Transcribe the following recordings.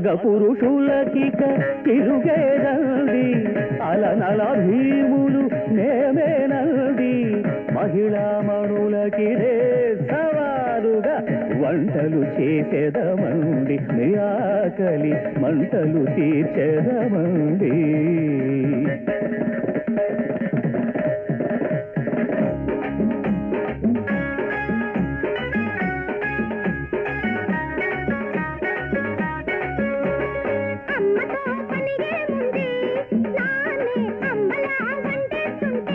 మగ పురుషులకిక తిరుగేదండి అలనల భీములు నేమేనండి మహిళా మణులకి రే సవాలుగా వంటలు చేసేదమండి మీ ఆకలి మంటలు తీర్చేదమండి అమ్మతో పనిగే ముందే నాన్నే అమ్మలా వంటేస్తుంటే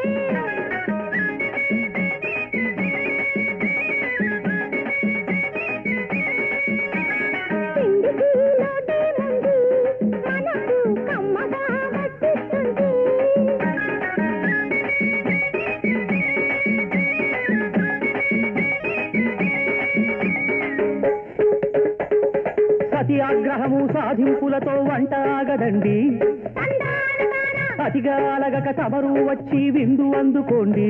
పిండికి లోటే ముందు మనకు కమ్మగా వడ్డిస్తుంటే సత్యాగ్రహము సాధింపులతో వంట ఆగదండి అతిగా అలగక తమరు వచ్చి విందు అందుకోండి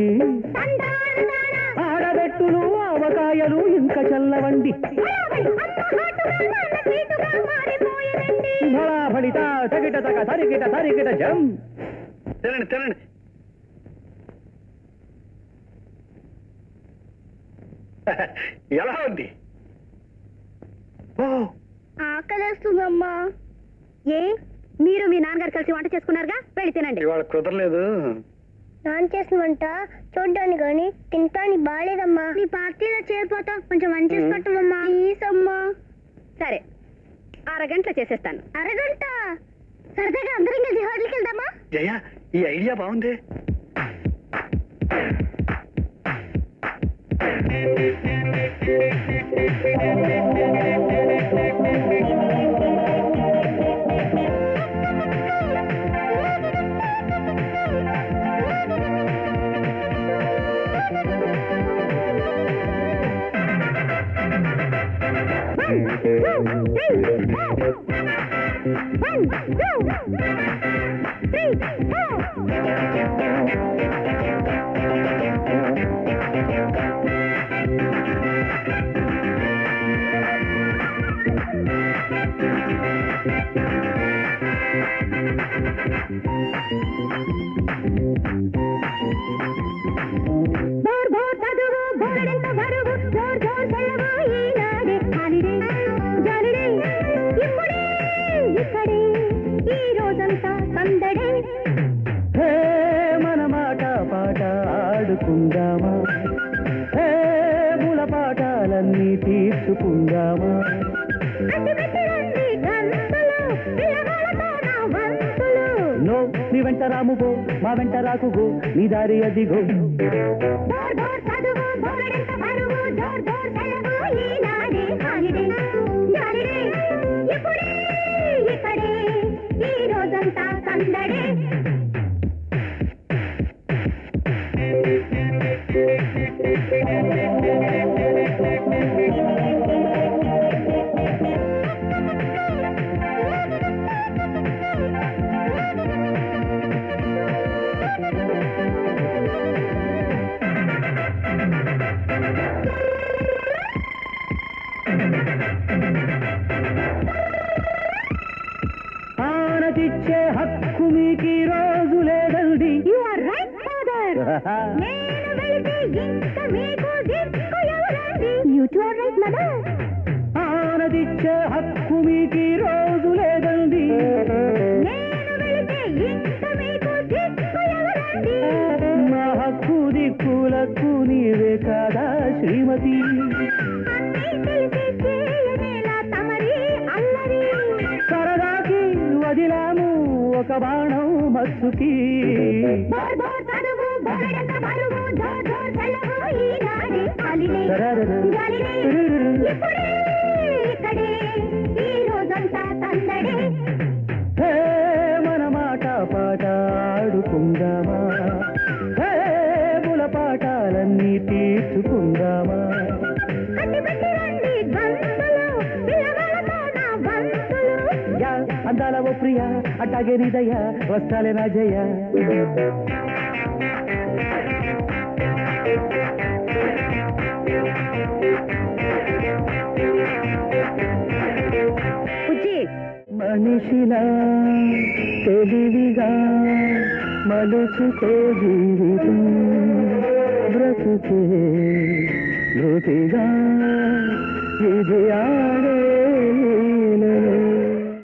ఆడబెట్టులు ఆవకాయలు ఇంకా చల్లవండి భళా ఫలిత తగిట తగ తరిగిట తరిగిట జం తినండి తినండి ఎలా ఉంది ఓ ఆకలేస్తుందమ్మా ఏ మీరు మీ నాన్నగారు కలిసి వంట చేసుకున్నారుగా వెళ్ళి తినండి ఇవాళ కుదరలేదు నాన్న చేసిన వంట చూడ్డానికి కానీ తింటానికి బాగాలేదమ్మా నీ పార్టీలో చేరిపోతాం కొంచెం వంట చేసి పెట్టవమ్మా ప్లీజ్ అమ్మా సరే అరగంటలో చేసేస్తాను అరగంట సరదాగా అందరం కలిసి హోటల్కి వెళ్దామా జయ ఈ ఐడియా బాగుంది బోర్ బోర్ చదువు బోరెంత బరువు జోర్ జోర్ సెలవు ఈనాడే హాలిడే జాలిడే ఇప్పుడే ఇక్కడే ఈ రోజంతా సందడే హే మన మాట పాట ఆడుకుందామా హే ముల పాఠాలన్నీ తీర్చుకుందామా అట్టి పెట్టి రండి గంతులు పిల్లగాళ్ళతో నా వంతులు నో నీ వెంట రాము గో మా వెంట రాకు గో నీ దారి అదిగో బోర్ బోర్ చదువు బోరెంత బరువు జోర్ జోర్ సెలవు ఈనాడే హాలిడే జాలిడే ఇప్పుడే ఇక్కడే ఈ రోజంతా సందడే ఆనతిచ్చే హక్కు మీకు ఈ రోజు లేదండి యు ఆర్ రైట్ ఫాదర్ నేను వెళితే ఇంకా మీకు దిక్కు ఎవరండి you too are right mother ఆనతిచ్చే హక్కు మీకు ఈ రోజు లేదండి నేను వెళితే ఇంకా మీకు దిక్కు ఎవరండి మా హక్కు దిక్కులకు నీవే కాదా శ్రీమతి అన్నీ తెలిసి చేయనేలా తమరి అల్లరి సరదాకి వదిలాము ఒక బాణం మత్సుకి బోర్ బోర్ చదువు బోరెంత బరువు జోర్ జోర్ సెలవు ఈనాడే హాలిడే జాలిడే ఇప్పుడే ఇక్కడే ఈ రోజంతా సందడే హే మన మాట పాట ఆడుకుందామా హే ముల పాఠాలన్నీ తీర్చుకుందామా అట్టి పెట్టి రండి గంతులు పిల్లగాళ్ళతో నా వంతులు యా అందాల ఓ ప్రియ అట్టాగే నిదయ వస్తాలే నా జయ బుజ్జి మనిషిలా తెలివిగా మలుచుకో జీవితం బ్రతుకే మృతిగా ఇది ఆడే